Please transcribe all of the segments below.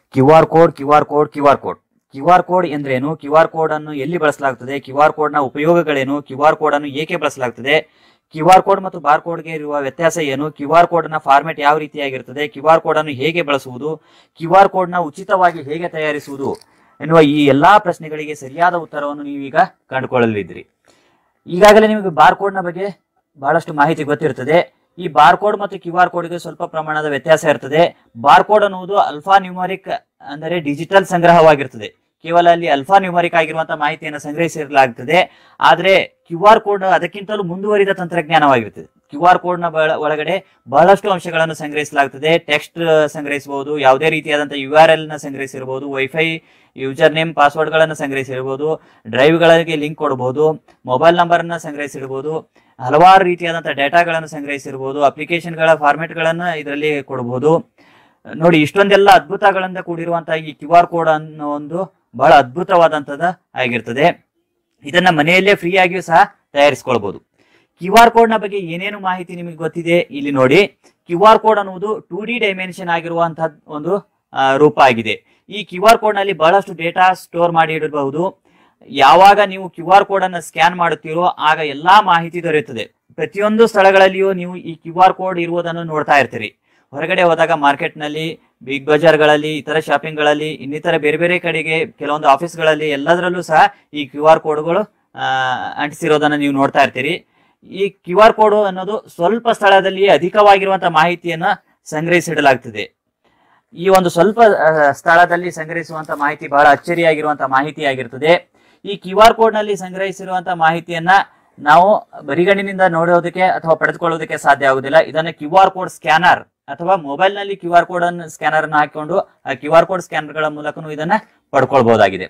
Q R code Q R code Q R code Q R code ಎಂದ್ರೇನು Q R code ಅನ್ನು ಎಲ್ಲಿ ಬಳಸಲಾಗುತ್ತದೆ Q R code ನ ಉಪಯೋಗಗಳೇನು ಕ್ಯೂ ಆರ್ ಕೋಡ್ ಅನ್ನು ಏಕೆ ಬಳಸಲಾಗುತ್ತದೆ ಕ್ಯೂ ಆರ್ ಕೋಡ್ ಮತ್ತು ಬಾರ್ ಕೋಡ್ಗೆ ಇರುವ ವ್ಯತ್ಯಾಸ ಏನು ಕ್ಯೂ ಆರ್ ಕೋಡ್ ನ ಫಾರ್ಮೆಟ್ ಯಾವ ರೀತಿಯಾಗಿರುತ್ತದೆ ಕ್ಯೂ ಆರ್ ಕೋಡ್ ಅನ್ನು ಹೇಗೆ ಬಳಸುವುದು ಕ್ಯೂ ಆರ್ ಕೋಡ್ ನ ಉಚಿತವಾಗಿ ಹೇಗೆ ತಯಾರಿಸುವುದು ಎನ್ನುವ ಈ ಎಲ್ಲಾ ಪ್ರಶ್ನೆಗಳಿಗೆ ಸರಿಯಾದ ಉತ್ತರವನ್ನು ನೀವೀಗ ಕಂಡುಕೊಳ್ಳಲಿದ್ರಿ ಈಗಾಗಲೇ ನಿಮಗೆ ಬಾರ್ ಕೋಡ್ ನ ಬಗ್ಗೆ ಬಹಳಷ್ಟು ಮಾಹಿತಿ ಗೊತ್ತಿರ್ತದೆ ಈ ಬಾರ್ ಕೋಡ್ ಮತ್ತು ಕ್ಯೂ ಆರ್ ಕೋಡ್ಗೆ ಸ್ವಲ್ಪ ಪ್ರಮಾಣದ ವ್ಯತ್ಯಾಸ ಇರ್ತದೆ ಬಾರ್ ಕೋಡ್ ಅನ್ನುವುದು ಅಲ್ಫಾ ನ್ಯೂಮರಿಕ್ ಅಂದರೆ ಡಿಜಿಟಲ್ ಸಂಗ್ರಹವಾಗಿರ್ತದೆ ಕೇವಲ ಅಲ್ಲಿ ಅಲ್ಫಾ ನ್ಯೂಮರಿಕ್ ಆಗಿರುವಂತಹ ಮಾಹಿತಿಯನ್ನು ಸಂಗ್ರಹಿಸಲಾಗುತ್ತದೆ ಆದ್ರೆ ಕ್ಯೂ ಆರ್ ಕೋಡ್ ಅದಕ್ಕಿಂತಲೂ ಮುಂದುವರಿದ ತಂತ್ರಜ್ಞಾನವಾಗಿರ್ತದೆ ಕ್ಯೂ ಆರ್ ಕೋಡ್ ನ ಬಳ- ಒಳಗಡೆ ಬಹಳಷ್ಟು ಅಂಶಗಳನ್ನು ಸಂಗ್ರಹಿಸಲಾಗುತ್ತದೆ ಟೆಕ್ಸ್ಟ್ ಸಂಗ್ರಹಿಸಬಹುದು ಯಾವುದೇ ರೀತಿಯಾದಂತಹ ಯು ಆರ್ ಎಲ್ ನ ಸಂಗ್ರಹಿಸಿರಬಹುದು ವೈಫೈ ಯೂಸರ್ ನೇಮ್ ಪಾಸ್ವರ್ಡ್ ಗಳನ್ನು ಸಂಗ್ರಹಿಸಿರಬಹುದು ಡ್ರೈವ್ ಗಳಿಗೆ ಲಿಂಕ್ ಕೊಡಬಹುದು ಮೊಬೈಲ್ ನಂಬರ್ ಅನ್ನ ಸಂಗ್ರಹಿಸಿರಬಹುದು ಹಲವಾರು ರೀತಿಯಾದಂತಹ ಡೇಟಾಗಳನ್ನು ಸಂಗ್ರಹಿಸಿರಬಹುದು ಅಪ್ಲಿಕೇಶನ್ ಗಳ ಫಾರ್ಮೆಟ್ ಗಳನ್ನ ಇದರಲ್ಲಿ ಕೊಡಬಹುದು ನೋಡಿ ಇಷ್ಟೊಂದೆಲ್ಲ ಅದ್ಭುತಗಳಿಂದ ಕೂಡಿರುವಂತಹ ಈ ಕ್ಯೂ ಆರ್ ಕೋಡ್ ಅನ್ನೋ ಒಂದು ಬಹಳ ಅದ್ಭುತವಾದಂತದ ಆಗಿರ್ತದೆ ಇದನ್ನ ಮನೆಯಲ್ಲೇ ಫ್ರೀ ಆಗಿಯೂ ಸಹ ತಯಾರಿಸಿಕೊಳ್ಬಹುದು ಕ್ಯೂ ಆರ್ ಕೋಡ್ ನ ಬಗ್ಗೆ ಏನೇನು ಮಾಹಿತಿ ನಿಮಗೆ ಗೊತ್ತಿದೆ ಇಲ್ಲಿ ನೋಡಿ ಕ್ಯೂ ಆರ್ ಕೋಡ್ ಅನ್ನುವುದು ಟೂ ಡಿ ಡೈಮೆನ್ಷನ್ ಆಗಿರುವಂತಹ ಒಂದು ಆ, ರೂಪ ಆಗಿದೆ ಈ ಕ್ಯೂ ಆರ್ ಕೋಡ್ ನಲ್ಲಿ ಬಹಳಷ್ಟು ಡೇಟಾ ಸ್ಟೋರ್ ಮಾಡಿ ಇಡಬಹುದು ಯಾವಾಗ ನೀವು ಕ್ಯೂ ಆರ್ ಕೋಡ್ ಅನ್ನು ಸ್ಕ್ಯಾನ್ ಮಾಡುತ್ತೀರೋ ಆಗ ಎಲ್ಲಾ ಮಾಹಿತಿ ದೊರೆಯುತ್ತದೆ ಪ್ರತಿಯೊಂದು ಸ್ಥಳಗಳಲ್ಲಿಯೂ ನೀವು ಈ ಕ್ಯೂ ಆರ್ ಕೋಡ್ ಇರುವುದನ್ನು ನೋಡ್ತಾ ಇರ್ತೀರಿ ಹೊರಗಡೆ ಹೋದಾಗ ಮಾರ್ಕೆಟ್ ನಲ್ಲಿ ಬಿಗ್ ಬಜಾರ್ಗಳಲ್ಲಿ ಇತರ ಶಾಪಿಂಗ್ ಗಳಲ್ಲಿ ಇನ್ನಿತರ ಬೇರೆ ಬೇರೆ ಕಡೆಗೆ ಕೆಲವೊಂದು ಆಫೀಸ್ಗಳಲ್ಲಿ ಎಲ್ಲದರಲ್ಲೂ ಸಹ ಈ ಕ್ಯೂ ಆರ್ ಕೋಡ್ಗಳು ಅಂಟಿಸಿರೋದನ್ನ ನೀವು ನೋಡ್ತಾ ಇರ್ತೀರಿ ಈ ಕ್ಯೂ ಆರ್ ಕೋಡ್ ಅನ್ನೋದು ಸ್ವಲ್ಪ ಸ್ಥಳದಲ್ಲಿ ಅಧಿಕವಾಗಿರುವಂತಹ ಮಾಹಿತಿಯನ್ನ ಸಂಗ್ರಹಿಸಿಡಲಾಗ್ತದೆ ಈ ಒಂದು ಸ್ವಲ್ಪ ಆ, ಸ್ಥಳದಲ್ಲಿ ಸಂಗ್ರಹಿಸುವಂತ ಮಾಹಿತಿ ಬಹಳ ಅಚ್ಚರಿಯಾಗಿರುವಂತಹ ಮಾಹಿತಿ ಆಗಿರ್ತದೆ ಈ ಕ್ಯೂ ಆರ್ ಕೋಡ್ ನಲ್ಲಿ ಸಂಗ್ರಹಿಸಿರುವಂತಹ ಮಾಹಿತಿಯನ್ನ ನಾವು ಬರಿಗಣ್ಣಿನಿಂದ ನೋಡೋದಕ್ಕೆ ಅಥವಾ ಪಡೆದುಕೊಳ್ಳೋದಕ್ಕೆ ಸಾಧ್ಯ ಆಗುದಿಲ್ಲ ಇದನ್ನ ಕ್ಯೂ ಆರ್ ಕೋಡ್ ಸ್ಕ್ಯಾನರ್ ಅಥವಾ ಮೊಬೈಲ್ ನಲ್ಲಿ ಕ್ಯೂ ಆರ್ ಕೋಡ್ ಅನ್ನು ಸ್ಕ್ಯಾನರ್ ಅನ್ನು ಹಾಕಿಕೊಂಡು ಆ ಕ್ಯೂ ಆರ್ ಕೋಡ್ ಸ್ಕ್ಯಾನರ್ ಗಳ ಮೂಲಕನೂ ಇದನ್ನ ಪಡ್ಕೊಳ್ಬಹುದಾಗಿದೆ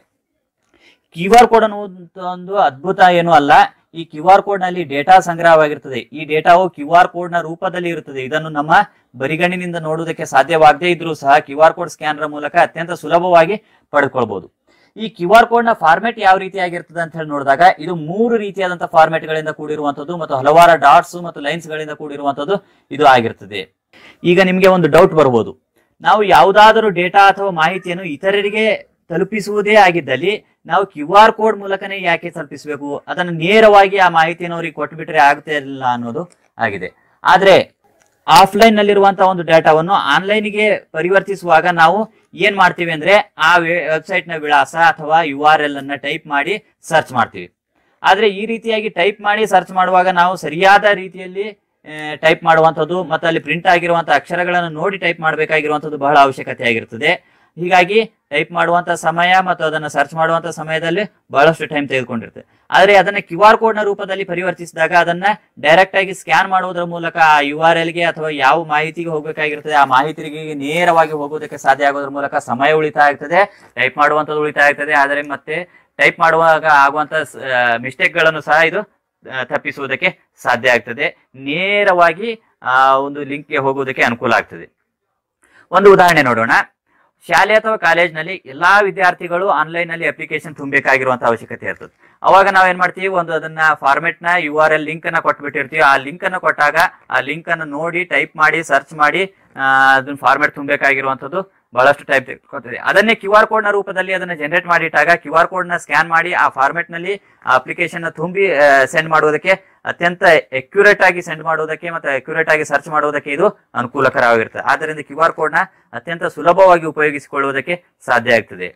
ಕ್ಯೂ ಆರ್ ಕೋಡ್ ಅನ್ನುವಂತ ಒಂದು ಅದ್ಭುತ ಏನು ಅಲ್ಲ ಈ ಕ್ಯೂ ಆರ್ ಕೋಡ್ ನಲ್ಲಿ ಡೇಟಾ ಸಂಗ್ರಹವಾಗಿರ್ತದೆ ಈ ಡೇಟಾವು ಕ್ಯೂ ಆರ್ ಕೋಡ್ ನ ರೂಪದಲ್ಲಿ ಇರುತ್ತದೆ ಇದನ್ನು ನಮ್ಮ ಬರಿಗಣ್ಣಿನಿಂದ ನೋಡುವುದಕ್ಕೆ ಸಾಧ್ಯವಾಗದೇ ಇದ್ರೂ ಸಹ ಕ್ಯೂ ಆರ್ ಕೋಡ್ ಸ್ಕ್ಯಾನರ್ ಮೂಲಕ ಅತ್ಯಂತ ಸುಲಭವಾಗಿ ಪಡೆದುಕೊಳ್ಬಹುದು ಈ ಕ್ಯೂ ಆರ್ ಕೋಡ್ ನ ಫಾರ್ಮೆಟ್ ಯಾವ ರೀತಿಯಾಗಿರ್ತದೆ ಅಂತ ಹೇಳಿ ನೋಡಿದಾಗ ಇದು ಮೂರು ರೀತಿಯಾದಂತಹ ಫಾರ್ಮೆಟ್ ಗಳಿಂದ ಕೂಡಿರುವಂತದ್ದು ಮತ್ತು ಹಲವಾರು ಡಾಟ್ಸ್ ಮತ್ತು ಲೈನ್ಸ್ ಗಳಿಂದ ಕೂಡಿರುವಂತದ್ದು ಇದು ಆಗಿರ್ತದೆ ಈಗ ನಿಮಗೆ ಒಂದು ಡೌಟ್ ಬರ್ಬೋದು ನಾವು ಯಾವುದಾದರೂ ಡೇಟಾ ಅಥವಾ ಮಾಹಿತಿಯನ್ನು ಇತರರಿಗೆ ತಲುಪಿಸುವುದೇ ಆಗಿದ್ದಲ್ಲಿ ನಾವು ಕ್ಯೂ ಆರ್ ಕೋಡ್ ಮೂಲಕನೇ ಯಾಕೆ ತಲುಪಿಸಬೇಕು ಅದನ್ನು ನೇರವಾಗಿ ಆ ಮಾಹಿತಿಯನ್ನು ಅವರಿಗೆ ಕೊಟ್ಬಿಟ್ರೆ ಆಗ್ತಾ ಇಲ್ಲ ಅನ್ನೋದು ಆಗಿದೆ ಆದ್ರೆ ಆಫ್ಲೈನ್ ನಲ್ಲಿರುವಂತಹ ಒಂದು ಡೇಟಾವನ್ನು ಆನ್ಲೈನ್ ಗೆ ಪರಿವರ್ತಿಸುವಾಗ ನಾವು ಏನ್ ಮಾಡ್ತೀವಿ ಅಂದ್ರೆ ಆ ವೆಬ್ಸೈಟ್ ನ ವಿಳಾಸ ಅಥವಾ ಯು ಆರ್ ಎಲ್ ಅನ್ನ ಟೈಪ್ ಮಾಡಿ ಸರ್ಚ್ ಮಾಡ್ತೀವಿ ಆದ್ರೆ ಈ ರೀತಿಯಾಗಿ ಟೈಪ್ ಮಾಡಿ ಸರ್ಚ್ ಮಾಡುವಾಗ ನಾವು ಸರಿಯಾದ ರೀತಿಯಲ್ಲಿ ಟೈಪ್ ಮಾಡುವಂಥದ್ದು ಮತ್ತು ಅಲ್ಲಿ ಪ್ರಿಂಟ್ ಆಗಿರುವಂತಹ ಅಕ್ಷರಗಳನ್ನು ನೋಡಿ ಟೈಪ್ ಮಾಡಬೇಕಾಗಿರುವಂಥದ್ದು ಬಹಳ ಅವಶ್ಯಕತೆ ಆಗಿರ್ತದೆ ಹೀಗಾಗಿ ಟೈಪ್ ಮಾಡುವಂತ ಸಮಯ ಮತ್ತು ಅದನ್ನ ಸರ್ಚ್ ಮಾಡುವಂತ ಸಮಯದಲ್ಲಿ ಬಹಳಷ್ಟು ಟೈಮ್ ತೆಗೆದುಕೊಂಡಿರುತ್ತೆ ಆದ್ರೆ ಅದನ್ನ ಕ್ಯೂ ಆರ್ ಕೋಡ್ ನ ರೂಪದಲ್ಲಿ ಪರಿವರ್ತಿಸಿದಾಗ ಅದನ್ನ ಡೈರೆಕ್ಟ್ ಆಗಿ ಸ್ಕ್ಯಾನ್ ಮಾಡುವುದರ ಮೂಲಕ ಆ ಯು ಆರ್ ಎಲ್ ಗೆ ಅಥವಾ ಯಾವ ಮಾಹಿತಿಗೆ ಹೋಗಬೇಕಾಗಿರ್ತದೆ ಆ ಮಾಹಿತಿಗೆ ನೇರವಾಗಿ ಹೋಗುವುದಕ್ಕೆ ಸಾಧ್ಯ ಆಗೋದ್ರ ಮೂಲಕ ಸಮಯ ಉಳಿತಾಯ ಆಗ್ತದೆ ಟೈಪ್ ಮಾಡುವಂಥದ್ದು ಉಳಿತಾಯ ಆಗ್ತದೆ ಆದರೆ ಮತ್ತೆ ಟೈಪ್ ಮಾಡುವಾಗ ಆಗುವಂತ ಮಿಸ್ಟೇಕ್ ಗಳನ್ನು ಸಹ ಇದು ಆ, ತಪ್ಪಿಸುವುದಕ್ಕೆ ಸಾಧ್ಯ ಆಗ್ತದೆ ನೇರವಾಗಿ ಆ ಒಂದು ಲಿಂಕ್ಗೆ ಹೋಗುವುದಕ್ಕೆ ಅನುಕೂಲ ಆಗ್ತದೆ ಒಂದು ಉದಾಹರಣೆ ನೋಡೋಣ ಶಾಲೆ ಅಥವಾ ಕಾಲೇಜ್ನಲ್ಲಿ ಎಲ್ಲಾ ವಿದ್ಯಾರ್ಥಿಗಳು ಆನ್ಲೈನ್ ನಲ್ಲಿ ಅಪ್ಲಿಕೇಶನ್ ತುಂಬಬೇಕಾಗಿರುವಂತ ಅವಶ್ಯಕತೆ ಇರ್ತದೆ ಅವಾಗ ನಾವ್ ಏನ್ ಮಾಡ್ತೀವಿ ಒಂದು ಅದನ್ನ ಫಾರ್ಮೆಟ್ ನ ಯು ಆರ್ ಎಲ್ ಲಿಂಕ್ ಅನ್ನ ಕೊಟ್ಬಿಟ್ಟಿರ್ತೀವಿ ಆ ಲಿಂಕ್ ಅನ್ನ ಕೊಟ್ಟಾಗ ಆ ಲಿಂಕ್ ಅನ್ನು ನೋಡಿ ಟೈಪ್ ಮಾಡಿ ಸರ್ಚ್ ಮಾಡಿ ಆ, ಅದನ್ನ ಫಾರ್ಮೆಟ್ ತುಂಬಬೇಕಾಗಿರುವಂತದ್ದು ಬಹಳಷ್ಟು ಟೈಪ್ ತೆಗೆದುಕೊಳ್ತದೆ ಅದನ್ನೇ ಕ್ಯೂ ಆರ್ ಕೋಡ್ ನ ರೂಪದಲ್ಲಿ ಅದನ್ನ ಜನರೇಟ್ ಮಾಡಿಟ್ಟಾಗ ಕ್ಯೂ ಆರ್ ಕೋಡ್ ನ ಸ್ಕ್ಯಾನ್ ಮಾಡಿ ಆ ಫಾರ್ಮೆಟ್ ನಲ್ಲಿ ಆ ಅಪ್ಲಿಕೇಶನ್ ನ ತುಂಬಿ ಸೆಂಡ್ ಮಾಡುವುದಕ್ಕೆ ಅತ್ಯಂತ ಅಕ್ಯುರೇಟ್ ಆಗಿ ಸೆಂಡ್ ಮಾಡುವುದಕ್ಕೆ ಮತ್ತೆ ಅಕ್ಯುರೇಟ್ ಆಗಿ ಸರ್ಚ್ ಮಾಡುವುದಕ್ಕೆ ಇದು ಅನುಕೂಲಕರವಾಗಿರ್ತದೆ ಆದ್ದರಿಂದ ಕ್ಯೂ ಆರ್ ಕೋಡ್ ನ ಅತ್ಯಂತ ಸುಲಭವಾಗಿ ಉಪಯೋಗಿಸಿಕೊಳ್ಳುವುದಕ್ಕೆ ಸಾಧ್ಯ ಆಗ್ತದೆ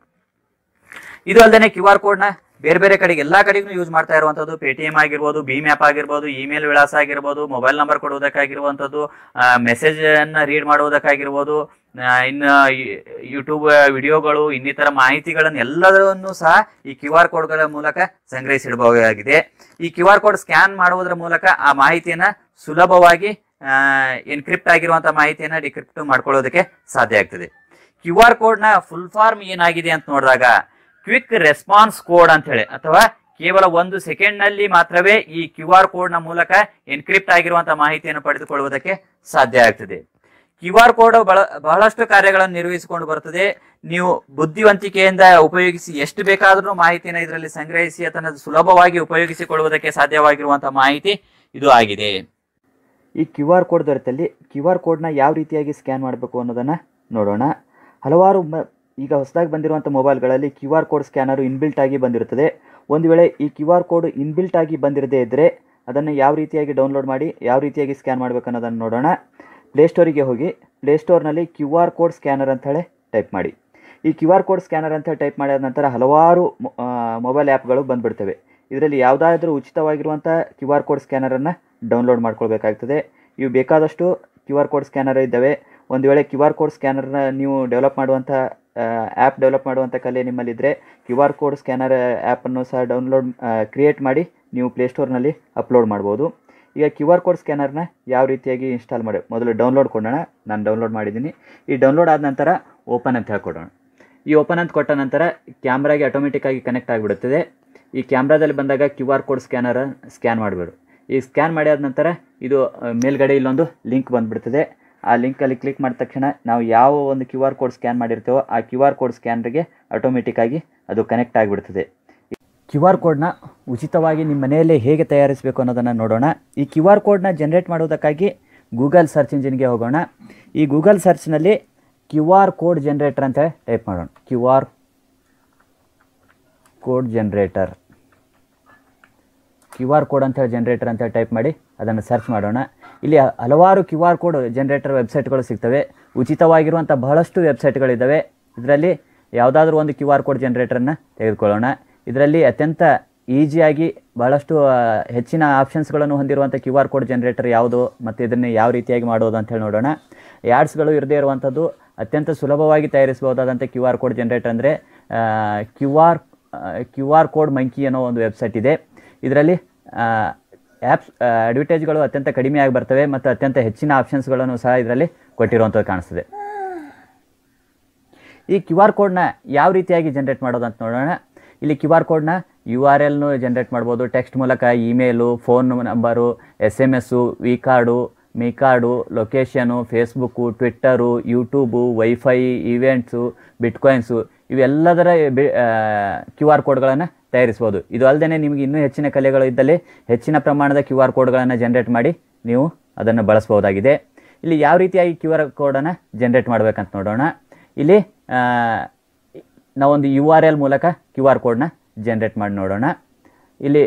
ಇದು ಅಲ್ಲದೆ ಕ್ಯೂ ಆರ್ ಕೋಡ್ ನ ಬೇರೆ ಬೇರೆ ಕಡೆಗೆ ಎಲ್ಲಾ ಕಡೆಗೂ ಯೂಸ್ ಮಾಡ್ತಾ ಇರುವಂತದ್ದು ಪೇಟಿಎಂ ಆಗಿರ್ಬೋದು ಭೀಮ್ ಆ್ಯಪ್ ಆಗಿರ್ಬೋದು ಇಮೇಲ್ ವಿಳಾಸ ಆಗಿರ್ಬೋದು ಮೊಬೈಲ್ ನಂಬರ್ ಕೊಡುವುದಕ್ಕಾಗಿರುವಂತದ್ದು ಮೆಸೇಜ್ ಅನ್ನ ರೀಡ್ ಮಾಡುವುದಕ್ಕಾಗಿರ್ಬೋದು ಆ, ಇನ್ನು ಯೂಟ್ಯೂಬ್ ವಿಡಿಯೋಗಳು ಇನ್ನಿತರ ಮಾಹಿತಿಗಳನ್ನು ಎಲ್ಲದನ್ನು ಸಹ ಈ ಕ್ಯೂ ಆರ್ ಕೋಡ್ಗಳ ಮೂಲಕ ಸಂಗ್ರಹಿಸಿಡಬಹುದಾಗಿದೆ ಈ ಕ್ಯೂ ಆರ್ ಕೋಡ್ ಸ್ಕ್ಯಾನ್ ಮಾಡುವುದರ ಮೂಲಕ ಆ ಮಾಹಿತಿಯನ್ನ ಸುಲಭವಾಗಿ ಎನ್ಕ್ರಿಪ್ಟ್ ಆಗಿರುವಂತಹ ಮಾಹಿತಿಯನ್ನ ಡಿಕ್ರಿಪ್ಟ್ ಮಾಡ್ಕೊಳ್ಳೋದಕ್ಕೆ ಸಾಧ್ಯ ಆಗ್ತದೆ ಕ್ಯೂ ಆರ್ ಕೋಡ್ ನ ಫುಲ್ ಫಾರ್ಮ್ ಏನಾಗಿದೆ ಅಂತ ನೋಡಿದಾಗ ಕ್ವಿಕ್ ರೆಸ್ಪಾನ್ಸ್ ಕೋಡ್ ಅಂತ ಹೇಳಿ ಅಥವಾ ಕೇವಲ ಒಂದು ಸೆಕೆಂಡ್ ನಲ್ಲಿ ಮಾತ್ರವೇ ಈ ಕ್ಯೂ ಆರ್ ಕೋಡ್ ನ ಮೂಲಕ ಎನ್ಕ್ರಿಪ್ಟ್ ಆಗಿರುವಂತಹ ಮಾಹಿತಿಯನ್ನು ಪಡೆದುಕೊಳ್ಳುವುದಕ್ಕೆ ಸಾಧ್ಯ ಆಗ್ತದೆ ಕ್ಯೂ ಆರ್ ಕೋಡ್ ಬಹಳಷ್ಟು ಕಾರ್ಯಗಳನ್ನು ನಿರ್ವಹಿಸಿಕೊಂಡು ಬರುತ್ತದೆ ನೀವು ಬುದ್ಧಿವಂತಿಕೆಯಿಂದ ಉಪಯೋಗಿಸಿ ಎಷ್ಟು ಬೇಕಾದರೂ ಮಾಹಿತಿಯನ್ನು ಇದರಲ್ಲಿ ಸಂಗ್ರಹಿಸಿ ಅದನ್ನು ಸುಲಭವಾಗಿ ಉಪಯೋಗಿಸಿಕೊಳ್ಳುವುದಕ್ಕೆ ಸಾಧ್ಯವಾಗಿರುವಂತಹ ಮಾಹಿತಿ ಇದು ಆಗಿದೆ ಈ ಕ್ಯೂ ಆರ್ ಕೋಡ್ ದೊರೆತಲ್ಲಿ ಕ್ಯೂ ಆರ್ ಕೋಡ್ನ ಯಾವ ರೀತಿಯಾಗಿ ಸ್ಕ್ಯಾನ್ ಮಾಡಬೇಕು ಅನ್ನೋದನ್ನ ನೋಡೋಣ ಹಲವಾರು ಮ ಈಗ ಹೊಸದಾಗಿ ಬಂದಿರುವಂಥ ಮೊಬೈಲ್ಗಳಲ್ಲಿ Q R code scanner inbuilt ಆಗಿ ಬಂದಿರುತ್ತದೆ ಒಂದು ವೇಳೆ ಈ ಕ್ಯೂ ಆರ್ ಕೋಡ್ ಇನ್ಬಿಲ್ಟ್ ಆಗಿ ಬಂದಿರದೇ ಇದ್ದರೆ ಅದನ್ನು ಯಾವ ರೀತಿಯಾಗಿ ಡೌನ್ಲೋಡ್ ಮಾಡಿ ಯಾವ ರೀತಿಯಾಗಿ ಸ್ಕ್ಯಾನ್ ಮಾಡಬೇಕು ಅನ್ನೋದನ್ನು ನೋಡೋಣ ಪ್ಲೇಸ್ಟೋರಿಗೆ ಹೋಗಿ ಪ್ಲೇಸ್ಟೋರ್ನಲ್ಲಿ ಕ್ಯೂ ಆರ್ ಕೋಡ್ ಸ್ಕ್ಯಾನರ್ ಅಂತ ಹೇಳಿ ಟೈಪ್ ಮಾಡಿ ಈ ಕ್ಯೂ ಆರ್ ಕೋಡ್ ಸ್ಕ್ಯಾನರ್ ಅಂತ ಹೇಳಿ ಟೈಪ್ ಮಾಡಿದ ನಂತರ ಹಲವಾರು ಮೊಬೈಲ್ ಆ್ಯಪ್ಗಳು ಬಂದುಬಿಡ್ತವೆ ಇದರಲ್ಲಿ ಯಾವುದಾದ್ರೂ ಉಚಿತವಾಗಿರುವಂಥ ಕ್ಯೂ ಆರ್ ಕೋಡ್ ಸ್ಕ್ಯಾನರನ್ನು ಡೌನ್ಲೋಡ್ ಮಾಡ್ಕೊಳ್ಬೇಕಾಗ್ತದೆ ಇವು ಬೇಕಾದಷ್ಟು ಕ್ಯೂ ಆರ್ ಕೋಡ್ ಸ್ಕ್ಯಾನರ್ ಇದ್ದಾವೆ ಒಂದು ವೇಳೆ ಕ್ಯೂ ಆರ್ ಕೋಡ್ ಸ್ಕ್ಯಾನರ್ನ ನೀವು ಡೆವಲಪ್ ಮಾಡುವಂಥ ಆ್ಯಪ್ ಡೆವಲಪ್ ಮಾಡುವಂಥ ಕಲೆ ನಿಮ್ಮಲ್ಲಿದ್ದರೆ ಕ್ಯೂ ಆರ್ ಕೋಡ್ ಸ್ಕ್ಯಾನರ್ ಆ್ಯಪನ್ನು ಸಹ ಡೌನ್ಲೋಡ್ ಕ್ರಿಯೇಟ್ ಮಾಡಿ ನೀವು ಪ್ಲೇಸ್ಟೋರ್ನಲ್ಲಿ ಅಪ್ಲೋಡ್ ಮಾಡ್ಬೋದು ಈಗ ಕ್ಯೂ ಆರ್ ಕೋಡ್ ಸ್ಕ್ಯಾನರ್ನ ಯಾವ ರೀತಿಯಾಗಿ ಇನ್ಸ್ಟಾಲ್ ಮಾಡಿ ಮೊದಲು ಡೌನ್ಲೋಡ್ ಕೊಡೋಣ ನಾನು ಡೌನ್ಲೋಡ್ ಮಾಡಿದ್ದೀನಿ ಈ ಡೌನ್ಲೋಡ್ ಆದ ನಂತರ ಓಪನ್ ಅಂತ ಹೇಳ್ಕೊಡೋಣ ಈ ಓಪನ್ ಅಂತ ಕೊಟ್ಟ ನಂತರ ಕ್ಯಾಮ್ರಾಗೆ ಆಟೋಮೆಟಿಕ್ಕಾಗಿ ಕನೆಕ್ಟ್ ಆಗಿಬಿಡುತ್ತದೆ ಈ ಕ್ಯಾಮ್ರಾದಲ್ಲಿ ಬಂದಾಗ Q R code scanner scan ಮಾಡಬೇಡು ಈ ಸ್ಕ್ಯಾನ್ ಮಾಡಿದ ನಂತರ ಇದು ಆ, ಮೇಲ್ಗಡೆ ಇಲ್ಲೊಂದು ಲಿಂಕ್ ಬಂದುಬಿಡ್ತದೆ ಆ ಲಿಂಕಲ್ಲಿ ಕ್ಲಿಕ್ ಮಾಡಿದ ತಕ್ಷಣ ನಾವು ಯಾವ ಒಂದು ಕ್ಯೂ ಆರ್ ಕೋಡ್ ಸ್ಕ್ಯಾನ್ ಮಾಡಿರ್ತೇವೋ ಆ ಕ್ಯೂ ಆರ್ ಕೋಡ್ ಸ್ಕ್ಯಾನ್ರಿಗೆ ಆಟೋಮೆಟಿಕ್ಕಾಗಿ ಅದು ಕನೆಕ್ಟ್ ಆಗಿಬಿಡ್ತದೆ ಕ್ಯೂ ಆರ್ ಕೋಡ್ನ ಉಚಿತವಾಗಿ ನಿಮ್ಮ ಮನೆಯಲ್ಲೇ ಹೇಗೆ ತಯಾರಿಸಬೇಕು ಅನ್ನೋದನ್ನು ನೋಡೋಣ ಈ ಕ್ಯೂ ಆರ್ ಕೋಡ್ನ ಜನ್ರೇಟ್ ಮಾಡುವುದಕ್ಕಾಗಿ ಗೂಗಲ್ ಸರ್ಚ್ ಇಂಜಿನ್ಗೆ ಹೋಗೋಣ ಈ ಗೂಗಲ್ ಸರ್ಚ್ನಲ್ಲಿ ಕ್ಯೂ ಆರ್ ಕೋಡ್ ಜನ್ರೇಟರ್ ಅಂತ ಟೈಪ್ ಮಾಡೋಣ Q R code generator Q R code ಅಂತೇಳಿ ಜನ್ರೇಟರ್ ಅಂತೇಳಿ ಟೈಪ್ ಮಾಡಿ ಅದನ್ನು ಸರ್ಚ್ ಮಾಡೋಣ ಇಲ್ಲಿ ಹಲವಾರು ಕ್ಯೂ ಆರ್ ಕೋಡ್ ಜನ್ರೇಟರ್ ವೆಬ್ಸೈಟ್ಗಳು ಸಿಗ್ತವೆ ಉಚಿತವಾಗಿರುವಂಥ ಬಹಳಷ್ಟು ವೆಬ್ಸೈಟ್ಗಳಿದ್ದಾವೆ ಇದರಲ್ಲಿ ಯಾವುದಾದ್ರೂ ಒಂದು ಕ್ಯೂ ಆರ್ ಕೋಡ್ ಜನ್ರೇಟರನ್ನು ತೆಗೆದುಕೊಳ್ಳೋಣ ಇದರಲ್ಲಿ ಅತ್ಯಂತ ಈಸಿಯಾಗಿ ಬಹಳಷ್ಟು ಆ, ಹೆಚ್ಚಿನ ಆಪ್ಷನ್ಸ್ಗಳನ್ನು ಹೊಂದಿರುವಂಥ ಕ್ಯೂ ಆರ್ ಕೋಡ್ ಜನ್ರೇಟರ್ ಯಾವುದು ಮತ್ತು ಇದನ್ನು ಯಾವ ರೀತಿಯಾಗಿ ಮಾಡೋದು ಅಂತ ಹೇಳಿ ನೋಡೋಣ ಯಾಡ್ಸ್ಗಳು ಇರದೇ ಇರುವಂಥದ್ದು ಅತ್ಯಂತ ಸುಲಭವಾಗಿ ತಯಾರಿಸಬಹುದಾದಂಥ ಕ್ಯೂ ಆರ್ ಕೋಡ್ ಜನ್ರೇಟರ್ ಅಂದರೆ Q R Q R code monkey ಅನ್ನೋ ಒಂದು ವೆಬ್ಸೈಟ್ ಇದೆ ಇದರಲ್ಲಿ ಆ್ಯಪ್ಸ್ ಅಡ್ವರ್ಟೈಸ್ಗಳು ಅತ್ಯಂತ ಕಡಿಮೆಯಾಗಿ ಬರ್ತವೆ ಮತ್ತು ಅತ್ಯಂತ ಹೆಚ್ಚಿನ ಆಪ್ಷನ್ಸ್ಗಳನ್ನು ಸಹ ಇದರಲ್ಲಿ ಕೊಟ್ಟಿರುವಂಥದ್ದು ಕಾಣಿಸ್ತದೆ ಈ ಕ್ಯೂ ಆರ್ ಕೋಡ್ನ ಯಾವ ರೀತಿಯಾಗಿ ಜನ್ರೇಟ್ ಮಾಡೋದು ಅಂತ ನೋಡೋಣ ಇಲ್ಲಿ ಕ್ಯೂ ಆರ್ ಕೋಡ್ನ ಯು ಆರ್ ಎಲ್ನು ಜನ್ರೇಟ್ ಮಾಡ್ಬೋದು ಟೆಕ್ಸ್ಟ್ ಮೂಲಕ email phone number S M S V card me card location Facebook Twitter YouTube WiFi events bitcoins ಇವೆಲ್ಲದರ ಕ್ಯೂ ಆರ್ ಕೋಡ್ಗಳನ್ನು ತಯಾರಿಸ್ಬೋದು ಇದು ಅಲ್ಲದೆ ನಿಮಗೆ ಇನ್ನೂ ಹೆಚ್ಚಿನ ಕಲೆಗಳು ಇದ್ದಲ್ಲಿ ಹೆಚ್ಚಿನ ಪ್ರಮಾಣದ ಕ್ಯೂ ಆರ್ ಕೋಡ್ಗಳನ್ನು ಜನ್ರೇಟ್ ಮಾಡಿ ನೀವು ಅದನ್ನು ಬಳಸ್ಬೋದಾಗಿದೆ ಇಲ್ಲಿ ಯಾವ ರೀತಿಯಾಗಿ ಕ್ಯೂ ಆರ್ ಕೋಡನ್ನು ಜನ್ರೇಟ್ ಮಾಡಬೇಕಂತ ನೋಡೋಣ ಇಲ್ಲಿ ಆ, ನಾವೊಂದು ಯು ಆರ್ ಎಲ್ ಮೂಲಕ ಕ್ಯೂ ಆರ್ ಕೋಡ್ನ ಜನ್ರೇಟ್ ಮಾಡಿ ನೋಡೋಣ ಇಲ್ಲಿ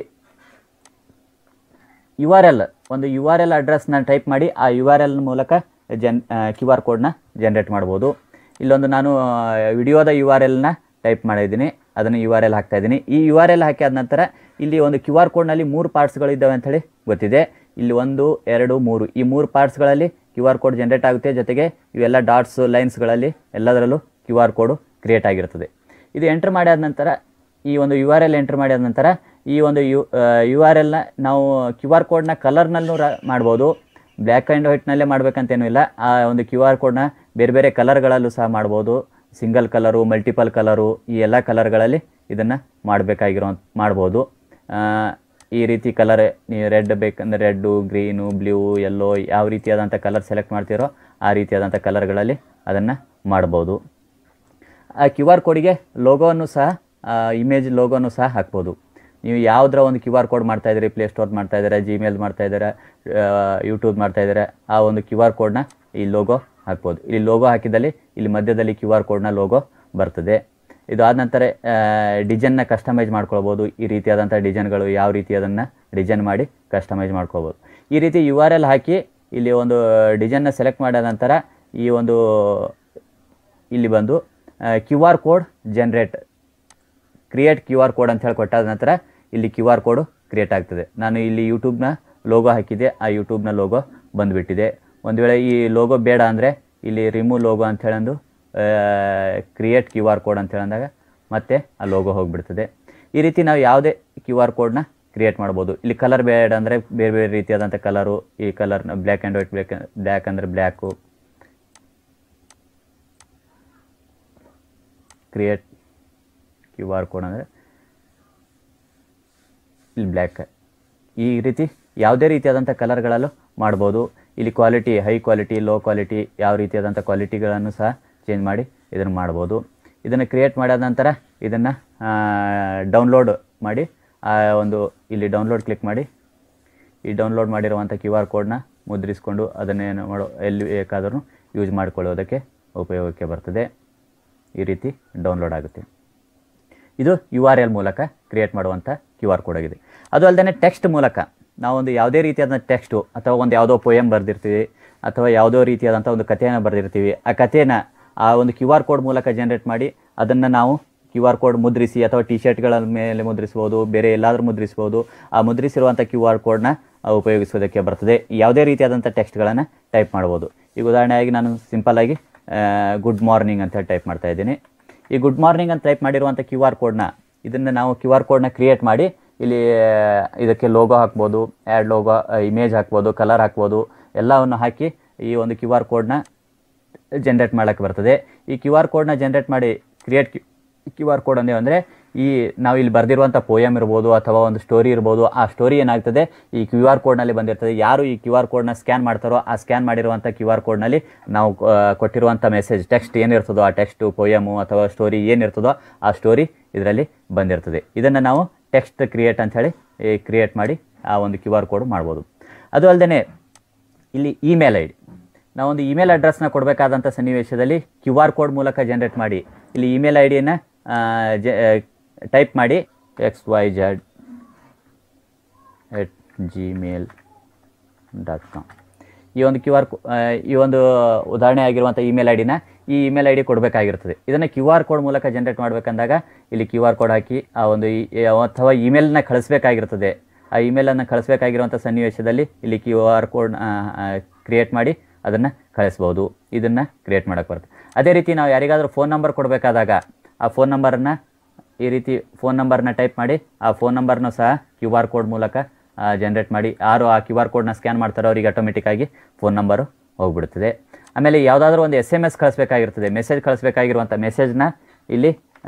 ಯು ಆರ್ ಎಲ್ ಒಂದು ಯು ಆರ್ ಎಲ್ ಅಡ್ರೆಸ್ನ ಟೈಪ್ ಮಾಡಿ ಆ ಯು ಆರ್ ಎಲ್ ಮೂಲಕ ಜನ್ ಕ್ಯೂ ಆರ್ ಕೋಡ್ನ ಜನ್ರೇಟ್ ಮಾಡ್ಬೋದು ಇಲ್ಲೊಂದು ನಾನು ವಿಡಿಯೋದ ಯು ಆರ್ ಎಲ್ನ ಟೈಪ್ ಮಾಡಿದ್ದೀನಿ ಅದನ್ನು ಯು ಆರ್ ಎಲ್ ಹಾಕ್ತಾ ಇದ್ದೀನಿ ಈ ಯು ಆರ್ ಎಲ್ ಹಾಕಿ ಆದ ನಂತರ ಇಲ್ಲಿ ಒಂದು ಕ್ಯೂ ಆರ್ ಕೋಡ್ನಲ್ಲಿ ಮೂರು ಪಾರ್ಟ್ಸ್ಗಳು ಇದ್ದಾವೆ ಅಂಥೇಳಿ ಗೊತ್ತಿದೆ ಇಲ್ಲಿ ಒಂದು ಎರಡು ಮೂರು ಈ ಮೂರು ಪಾರ್ಟ್ಸ್ಗಳಲ್ಲಿ ಕ್ಯೂ ಆರ್ ಕೋಡ್ ಜನ್ರೇಟ್ ಆಗುತ್ತೆ ಜೊತೆಗೆ ಇವೆಲ್ಲ ಡಾಟ್ಸ್ ಲೈನ್ಸ್ಗಳಲ್ಲಿ ಎಲ್ಲದರಲ್ಲೂ ಕ್ಯೂ ಆರ್ ಕೋಡು ಕ್ರಿಯೇಟ್ ಆಗಿರ್ತದೆ ಇದು ಎಂಟರ್ ಮಾಡಿದ ನಂತರ ಈ ಒಂದು ಯು ಆರ್ ಎಲ್ ಎಂಟರ್ ಮಾಡಿದ ನಂತರ ಈ ಒಂದು ಯು ಯು ಆರ್ ಎಲ್ನ ನಾವು ಕ್ಯೂ ಆರ್ ಕೋಡ್ನ ಕಲರ್ನಲ್ಲೂ ರ ಮಾಡ್ಬೋದು ಬ್ಲ್ಯಾಕ್ ಆ್ಯಂಡ್ ವೈಟ್ನಲ್ಲೇ ಮಾಡ್ಬೇಕಂತೇನೂ ಇಲ್ಲ ಆ ಒಂದು ಕ್ಯೂ ಆರ್ ಕೋಡ್ನ ಬೇರೆ ಬೇರೆ ಕಲರ್ಗಳಲ್ಲೂ ಸಹ ಮಾಡ್ಬೋದು ಸಿಂಗಲ್ ಕಲರು ಮಲ್ಟಿಪಲ್ ಕಲರು ಈ ಎಲ್ಲ ಕಲರ್ಗಳಲ್ಲಿ ಇದನ್ನು ಮಾಡಬೇಕಾಗಿರೋ ಮಾಡ್ಬೋದು ಆ, ಈ ರೀತಿ ಕಲರ್ ನೀವು ರೆಡ್ ಬೇಕಂದ್ರೆ ರೆಡ್ಡು ಗ್ರೀನು ಬ್ಲೂ ಯೆಲ್ಲೋ ಯಾವ ರೀತಿಯಾದಂಥ ಕಲರ್ ಸೆಲೆಕ್ಟ್ ಮಾಡ್ತೀರೋ ಆ ರೀತಿಯಾದಂಥ ಕಲರ್ಗಳಲ್ಲಿ ಅದನ್ನು ಮಾಡ್ಬೋದು ಆ ಕ್ಯೂ ಆರ್ ಕೋಡಿಗೆ ಲೋಗೋವನ್ನು ಸಹ ಇಮೇಜ್ ಲೋಗೋನು ಸಹ ಹಾಕ್ಬೋದು ನೀವು ಯಾವುದರ ಒಂದು ಕ್ಯೂ ಆರ್ ಕೋಡ್ ಮಾಡ್ತಾ ಇದ್ದೀರಿ ಪ್ಲೇಸ್ಟೋರ್ ಮಾಡ್ತಾ ಇದ್ದಾರೆ ಜಿಮೇಲ್ ಮಾಡ್ತಾ ಇದ್ದಾರೆ ಯೂಟ್ಯೂಬ್ ಮಾಡ್ತಾ ಇದ್ದಾರೆ ಆ ಒಂದು ಕ್ಯೂ ಆರ್ ಕೋಡ್ನ ಈ ಲೋಗೋ ಹಾಕ್ಬೋದು ಇಲ್ಲಿ ಲೋಗೋ ಹಾಕಿದಲ್ಲಿ ಇಲ್ಲಿ ಮಧ್ಯದಲ್ಲಿ ಕ್ಯೂ ಆರ್ ಕೋಡ್ನ ಲೋಗೋ ಬರ್ತದೆ ಇದು ಆದ ನಂತರ ಡಿಸೈನ್ನ ಕಸ್ಟಮೈಸ್ ಮಾಡ್ಕೊಳ್ಬೋದು ಈ ರೀತಿಯಾದಂಥ ಡಿಸೈನ್ಗಳು ಯಾವ ರೀತಿ ಅದನ್ನು ಡಿಸೈನ್ ಮಾಡಿ ಕಸ್ಟಮೈಸ್ ಮಾಡ್ಕೊಳ್ಬೋದು ಈ ರೀತಿ ಯು ಆರ್ ಎಲ್ ಹಾಕಿ ಇಲ್ಲಿ ಒಂದು ಡಿಸೈನ್ನ ಸೆಲೆಕ್ಟ್ ಮಾಡಿದ ನಂತರ ಈ ಒಂದು ಇಲ್ಲಿ ಬಂದು Q R code generate create Q R code ಅಂತ ಹೇಳಿ ಕೊಟ್ಟಾದ ನಂತರ ಇಲ್ಲಿ ಕ್ಯೂ ಆರ್ ಕೋಡು ಕ್ರಿಯೇಟ್ ಆಗ್ತದೆ ನಾನು ಇಲ್ಲಿ ಯೂಟ್ಯೂಬ್ನ ಲೋಗೋ ಹಾಕಿದ್ದೆ ಆ ಯೂಟ್ಯೂಬ್ನ ಲೋಗೋ ಬಂದುಬಿಟ್ಟಿದೆ ಒಂದು ವೇಳೆ ಈ ಲೋಗೋ ಬೇಡ ಅಂದರೆ ಇಲ್ಲಿ ರಿಮೂವ್ ಲೋಗೋ ಅಂತ ಹೇಳಂದು ಕ್ರಿಯೇಟ್ ಕ್ಯೂ ಆರ್ ಕೋಡ್ ಅಂತ ಹೇಳಂದಾಗ ಮತ್ತೆ ಆ ಲೋಗೋ ಹೋಗಿಬಿಡ್ತದೆ ಈ ರೀತಿ ನಾವು ಯಾವುದೇ ಕ್ಯೂ ಆರ್ ಕೋಡ್ನ ಕ್ರಿಯೇಟ್ ಮಾಡ್ಬೋದು ಇಲ್ಲಿ ಕಲರ್ ಬೇಡ ಅಂದರೆ ಬೇರೆ ಬೇರೆ ರೀತಿಯಾದಂಥ ಕಲರು ಈ ಕಲರ್ನ black and white black black ಅಂದರೆ black create Q R code ಅಂದರೆ ಇಲ್ಲಿ ಬ್ಲ್ಯಾಕ್ ಈ ರೀತಿ ಯಾವುದೇ ರೀತಿಯಾದಂಥ ಕಲರ್ಗಳಲ್ಲೂ ಮಾಡ್ಬೋದು ಇಲ್ಲಿ quality high quality low quality ಯಾವ ರೀತಿಯಾದಂಥ ಕ್ವಾಲಿಟಿಗಳನ್ನು ಸಹ ಚೇಂಜ್ ಮಾಡಿ ಇದನ್ನು ಮಾಡ್ಬೋದು ಇದನ್ನು ಕ್ರಿಯೇಟ್ ಮಾಡಿದ ನಂತರ ಇದನ್ನು ಡೌನ್ಲೋಡ್ ಮಾಡಿ ಆ ಒಂದು ಇಲ್ಲಿ ಡೌನ್ಲೋಡ್ ಕ್ಲಿಕ್ ಮಾಡಿ ಈ ಡೌನ್ಲೋಡ್ ಮಾಡಿರುವಂಥ ಕ್ಯೂ ಆರ್ ಕೋಡ್ನ ಮುದ್ರಿಸ್ಕೊಂಡು ಅದನ್ನೇನು ಮಾಡೋ ಎಲ್ಲಿ ಬೇಕಾದರೂ ಯೂಸ್ ಮಾಡಿಕೊಳ್ಳೋದಕ್ಕೆ ಉಪಯೋಗಕ್ಕೆ ಬರ್ತದೆ ಈ ರೀತಿ ಡೌನ್ಲೋಡ್ ಆಗುತ್ತೆ ಇದು ಯು ಆರ್ ಎಲ್ ಮೂಲಕ ಕ್ರಿಯೇಟ್ ಮಾಡುವಂಥ ಕ್ಯೂ ಆರ್ ಕೋಡ್ ಆಗಿದೆ ಅದು ಅಲ್ಲದೆ ಟೆಕ್ಸ್ಟ್ ಮೂಲಕ ನಾವೊಂದು ಯಾವುದೇ ರೀತಿಯಾದ ಟೆಕ್ಸ್ಟು ಅಥವಾ ಒಂದು ಯಾವುದೋ ಪೋಯಮ್ ಬರೆದಿರ್ತೀವಿ ಅಥವಾ ಯಾವುದೋ ರೀತಿಯಾದಂಥ ಒಂದು ಕಥೆಯನ್ನು ಬರೆದಿರ್ತೀವಿ ಆ ಕಥೆನ ಆ ಒಂದು ಕ್ಯೂ ಆರ್ ಕೋಡ್ ಮೂಲಕ ಜನ್ರೇಟ್ ಮಾಡಿ ಅದನ್ನು ನಾವು ಕ್ಯೂ ಆರ್ ಕೋಡ್ ಮುದ್ರಿಸಿ ಅಥವಾ ಟಿ ಶರ್ಟ್ಗಳ ಮೇಲೆ ಮುದ್ರಿಸ್ಬೋದು ಬೇರೆ ಎಲ್ಲಾದರೂ ಮುದ್ರಿಸ್ಬೋದು ಆ ಮುದ್ರಿಸಿರುವಂಥ ಕ್ಯೂ ಆರ್ ಕೋಡ್ನ ಉಪಯೋಗಿಸೋದಕ್ಕೆ ಬರ್ತದೆ ಯಾವುದೇ ರೀತಿಯಾದಂಥ ಟೆಕ್ಸ್ಟ್ಗಳನ್ನು ಟೈಪ್ ಮಾಡ್ಬೋದು ಈಗ ಉದಾಹರಣೆಯಾಗಿ ನಾನು ಸಿಂಪಲ್ಲಾಗಿ ಗುಡ್ ಮಾರ್ನಿಂಗ್ ಅಂತ ಟೈಪ್ ಮಾಡ್ತಾ ಇದ್ದೀನಿ ಈ ಗುಡ್ ಮಾರ್ನಿಂಗ್ ಅಂತ ಟೈಪ್ ಮಾಡಿರುವಂಥ ಕ್ಯೂ ಆರ್ ಕೋಡ್ನ ಇದನ್ನು ನಾವು ಕ್ಯೂ ಆರ್ ಕೋಡ್ನ ಕ್ರಿಯೇಟ್ ಮಾಡಿ ಇಲ್ಲಿ ಆ, ಇದಕ್ಕೆ ಲೋಗೋ ಹಾಕ್ಬೋದು ಆ್ಯಡ್ ಲೋಗೋ ಇಮೇಜ್ ಹಾಕ್ಬೋದು ಕಲರ್ ಹಾಕ್ಬೋದು ಎಲ್ಲವನ್ನು ಹಾಕಿ ಈ ಒಂದು ಕ್ಯೂ ಆರ್ ಕೋಡ್ನ ಜನ್ರೇಟ್ ಮಾಡೋಕ್ಕೆ ಬರ್ತದೆ ಈ ಕ್ಯೂ ಆರ್ ಕೋಡ್ನ ಜನ್ರೇಟ್ ಮಾಡಿ ಕ್ರಿಯೇಟ್ ಕ್ಯೂ ಆರ್ ಕೋಡ್ ಅಂದೇವು ಅಂದರೆ ಈ ನಾವು ಇಲ್ಲಿ ಬರೆದಿರುವಂಥ ಪೋಯಮ್ ಇರ್ಬೋದು ಅಥವಾ ಒಂದು ಸ್ಟೋರಿ ಇರ್ಬೋದು ಆ ಸ್ಟೋರಿ ಏನಾಗ್ತದೆ ಈ ಕ್ಯೂ ಆರ್ ಕೋಡ್ನಲ್ಲಿ ಬಂದಿರ್ತದೆ ಯಾರು ಈ ಕ್ಯೂ ಆರ್ ಕೋಡ್ನ ಸ್ಕ್ಯಾನ್ ಮಾಡ್ತಾರೋ ಆ ಸ್ಕ್ಯಾನ್ ಮಾಡಿರುವಂಥ ಕ್ಯೂ ಆರ್ ಕೋಡ್ನಲ್ಲಿ ನಾವು ಆ, ಕೊಟ್ಟಿರುವಂಥ ಮೆಸೇಜ್ ಟೆಕ್ಸ್ಟ್ ಏನಿರ್ತದೋ ಆ ಟೆಕ್ಸ್ಟು ಪೋಯಮು ಅಥವಾ ಸ್ಟೋರಿ ಏನಿರ್ತದೋ ಆ ಸ್ಟೋರಿ ಇದರಲ್ಲಿ ಬಂದಿರ್ತದೆ ಇದನ್ನು ನಾವು ಟೆಕ್ಸ್ಟ್ ಕ್ರಿಯೇಟ್ ಅಂಥೇಳಿ ಕ್ರಿಯೇಟ್ ಮಾಡಿ ಆ ಒಂದು ಕ್ಯೂ ಆರ್ ಕೋಡ್ ಮಾಡ್ಬೋದು ಅದು ಅಲ್ಲದೆ ಇಲ್ಲಿ ಇಮೇಲ್ ಐ ಡಿ ನಾವೊಂದು ಇಮೇಲ್ ಅಡ್ರೆಸ್ನ ಕೊಡಬೇಕಾದಂಥ ಸನ್ನಿವೇಶದಲ್ಲಿ ಕ್ಯೂ ಆರ್ ಕೋಡ್ ಮೂಲಕ ಜನ್ರೇಟ್ ಮಾಡಿ ಇಲ್ಲಿ ಇಮೇಲ್ ಐ ಡಿಯನ್ನು ಜ ಟೈಪ್ ಮಾಡಿ X Y Z at Gmail dot com ಈ ಒಂದು ಕ್ಯೂ ಆರ್ ಈ ಒಂದು ಉದಾಹರಣೆ ಆಗಿರುವಂಥ ಇಮೇಲ್ ಐ ಡಿನ ಈ ಇಮೇಲ್ ಐ ಡಿ ಕೊಡಬೇಕಾಗಿರ್ತದೆ ಇದನ್ನು ಕ್ಯೂ ಆರ್ ಕೋಡ್ ಮೂಲಕ ಜನ್ರೇಟ್ ಮಾಡಬೇಕಂದಾಗ ಇಲ್ಲಿ ಕ್ಯೂ ಆರ್ ಕೋಡ್ ಹಾಕಿ ಆ ಒಂದು ಈ- ಅಥವಾ ಇಮೇಲ್ನ ಕಳಿಸ್ಬೇಕಾಗಿರ್ತದೆ ಆ ಇಮೇಲನ್ನು ಕಳಿಸ್ಬೇಕಾಗಿರುವಂಥ ಸನ್ನಿವೇಶದಲ್ಲಿ ಇಲ್ಲಿ ಕ್ಯೂ ಆರ್ ಕೋಡ್ ಕ್ರಿಯೇಟ್ ಮಾಡಿ ಅದನ್ನು ಕಳಿಸ್ಬೋದು ಇದನ್ನು ಕ್ರಿಯೇಟ್ ಮಾಡೋಕ್ಕೆ ಬರುತ್ತೆ ಅದೇ ರೀತಿ ನಾವು ಯಾರಿಗಾದರೂ ಫೋನ್ ನಂಬರ್ ಕೊಡಬೇಕಾದಾಗ ಆ ಫೋನ್ ನಂಬರನ್ನು ಈ ರೀತಿ ಫೋನ್ ನಂಬರ್ನ ಟೈಪ್ ಮಾಡಿ ಆ ಫೋನ್ ನಂಬರ್ನು ಸಹ ಕ್ಯೂ ಆರ್ ಕೋಡ್ ಮೂಲಕ ಜನ್ರೇಟ್ ಮಾಡಿ ಯಾರು ಆ ಕ್ಯೂ ಆರ್ ಕೋಡ್ನ ಸ್ಕ್ಯಾನ್ ಮಾಡ್ತಾರೋ ಅವರಿಗೆ ಆಟೋಮೆಟಿಕ್ಕಾಗಿ ಫೋನ್ ನಂಬರು ಹೋಗ್ಬಿಡ್ತದೆ ಆಮೇಲೆ ಯಾವುದಾದ್ರೂ ಒಂದು ಎಸ್ ಎಮ್ ಎಸ್ ಕಳಿಸ್ಬೇಕಾಗಿರ್ತದೆ ಮೆಸೇಜ್ ಕಳಿಸ್ಬೇಕಾಗಿರುವಂಥ ಮೆಸೇಜ್ನ ಇಲ್ಲಿ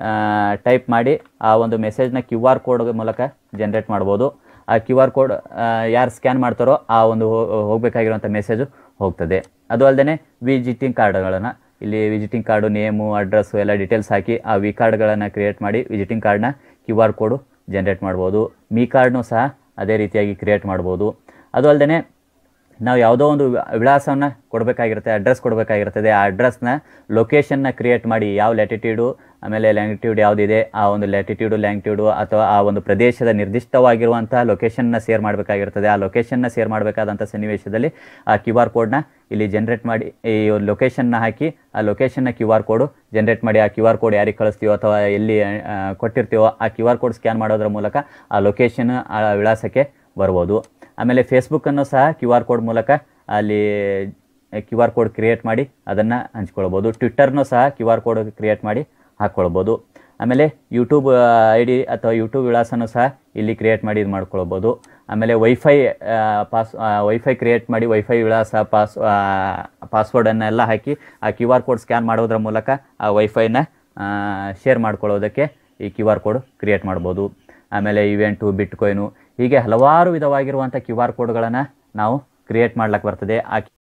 ಟೈಪ್ ಮಾಡಿ ಆ ಒಂದು ಮೆಸೇಜ್ನ ಕ್ಯೂ ಆರ್ ಕೋಡ್ ಮೂಲಕ ಜನ್ರೇಟ್ ಮಾಡ್ಬೋದು ಆ ಕ್ಯೂ ಆರ್ ಕೋಡ್ ಯಾರು ಸ್ಕ್ಯಾನ್ ಮಾಡ್ತಾರೋ ಆ ಒಂದು ಹೋ- ಹೋಗಬೇಕಾಗಿರುವಂಥ ಮೆಸೇಜು ಹೋಗ್ತದೆ ಅದು ಅಲ್ಲದೆ ವಿಜಿಟಿಂಗ್ ಕಾರ್ಡ್ಗಳನ್ನು ಇಲ್ಲಿ ವಿಸಿಟಿಂಗ್ ಕಾರ್ಡು ನೇಮು ಅಡ್ರೆಸ್ಸು ಎಲ್ಲ ಡೀಟೇಲ್ಸ್ ಹಾಕಿ ಆ ವಿ ಕಾರ್ಡ್ಗಳನ್ನು ಕ್ರಿಯೇಟ್ ಮಾಡಿ ವಿಸಿಟಿಂಗ್ ಕಾರ್ಡ್ನ ಕ್ಯೂ ಆರ್ ಕೋಡು ಜನ್ರೇಟ್ ಮಾಡ್ಬೋದು ಮೀ ಕಾರ್ಡ್ನು ಸಹ ಅದೇ ರೀತಿಯಾಗಿ ಕ್ರಿಯೇಟ್ ಮಾಡ್ಬೋದು ಅದು ಅಲ್ಲದೆ ನಾವು ಯಾವುದೋ ಒಂದು ವಿಳಾಸವನ್ನು ಕೊಡಬೇಕಾಗಿರುತ್ತೆ ಅಡ್ರೆಸ್ ಕೊಡಬೇಕಾಗಿರ್ತದೆ ಆ ಅಡ್ರೆಸ್ನ ಲೊಕೇಶನ್ನ ಕ್ರಿಯೇಟ್ ಮಾಡಿ ಯಾವ ಲ್ಯಾಟಿಟ್ಯೂಡು ಆಮೇಲೆ ಲ್ಯಾಂಗಿಟ್ಯೂಡ್ ಯಾವುದಿದೆ ಆ ಒಂದು ಲ್ಯಾಟಿಟ್ಯೂಡು ಲ್ಯಾಂಗಿಟ್ಯೂಡು ಅಥವಾ ಆ ಒಂದು ಪ್ರದೇಶದ ನಿರ್ದಿಷ್ಟವಾಗಿರುವಂಥ ಲೊಕೇಶನ್ನ ಶೇರ್ ಮಾಡಬೇಕಾಗಿರ್ತದೆ ಆ ಲೊಕೇಶನ್ನ ಶೇರ್ ಮಾಡಬೇಕಾದಂಥ ಸನ್ನಿವೇಶದಲ್ಲಿ ಆ ಕ್ಯೂ ಆರ್ ಕೋಡ್ನ ಇಲ್ಲಿ ಜನ್ರೇಟ್ ಮಾಡಿ ಈ ಒಂದು ಲೊಕೇಶನ್ನ ಹಾಕಿ ಆ ಲೊಕೇಶನ್ನ ಕ್ಯೂ ಆರ್ ಕೋಡು ಜನ್ರೇಟ್ ಮಾಡಿ ಆ ಕ್ಯೂ ಆರ್ ಕೋಡ್ ಯಾರಿಗೆ ಕಳಿಸ್ತೀವೋ ಅಥವಾ ಎಲ್ಲಿ ಆ, ಕೊಟ್ಟಿರ್ತೀವೋ ಆ ಕ್ಯೂ ಆರ್ ಕೋಡ್ ಸ್ಕ್ಯಾನ್ ಮಾಡೋದ್ರ ಮೂಲಕ ಆ ಲೊಕೇಶನ್ ಆ ವಿಳಾಸಕ್ಕೆ ಬರ್ಬೋದು ಆಮೇಲೆ ಫೇಸ್ಬುಕ್ಕನ್ನು ಸಹ ಕ್ಯೂ ಆರ್ ಕೋಡ್ ಮೂಲಕ ಅಲ್ಲಿ ಕ್ಯೂ ಆರ್ ಕೋಡ್ ಕ್ರಿಯೇಟ್ ಮಾಡಿ ಅದನ್ನು ಹಂಚ್ಕೊಳ್ಬೋದು ಟ್ವಿಟ್ಟರ್ನೂ ಸಹ ಕ್ಯೂ ಆರ್ ಕೋಡ್ ಕ್ರಿಯೇಟ್ ಮಾಡಿ ಹಾಕ್ಕೊಳ್ಬೋದು ಆಮೇಲೆ ಯೂಟ್ಯೂಬ್ ಐ ಡಿ ಅಥವಾ ಯೂಟ್ಯೂಬ್ ವಿಳಾಸನೂ ಸಹ ಇಲ್ಲಿ ಕ್ರಿಯೇಟ್ ಮಾಡಿ ಇದು ಮಾಡ್ಕೊಳ್ಬೋದು ಆಮೇಲೆ ವೈಫೈ ಪಾಸ್ ವೈಫೈ ಕ್ರಿಯೇಟ್ ಮಾಡಿ ವೈಫೈ ವಿಳಾಸ ಪಾಸ್ ಪಾಸ್ವರ್ಡನ್ನೆಲ್ಲ ಹಾಕಿ ಆ ಕ್ಯೂ ಆರ್ ಕೋಡ್ ಸ್ಕ್ಯಾನ್ ಮಾಡೋದ್ರ ಮೂಲಕ ಆ ವೈಫೈನ ಶೇರ್ ಮಾಡ್ಕೊಳ್ಳೋದಕ್ಕೆ ಈ ಕ್ಯೂ ಆರ್ ಕೋಡ್ ಕ್ರಿಯೇಟ್ ಮಾಡ್ಬೋದು ಆಮೇಲೆ ಇವೆಂಟು ಬಿಟ್ಕಾಯಿನು ಹೀಗೆ ಹಲವಾರು ವಿಧವಾಗಿರುವಂಥ ಕ್ಯೂ ಆರ್ ಕೋಡ್ಗಳನ್ನು ನಾವು ಕ್ರಿಯೇಟ್ ಮಾಡ್ಲಿಕ್ಕೆ ಬರ್ತದೆ ಆ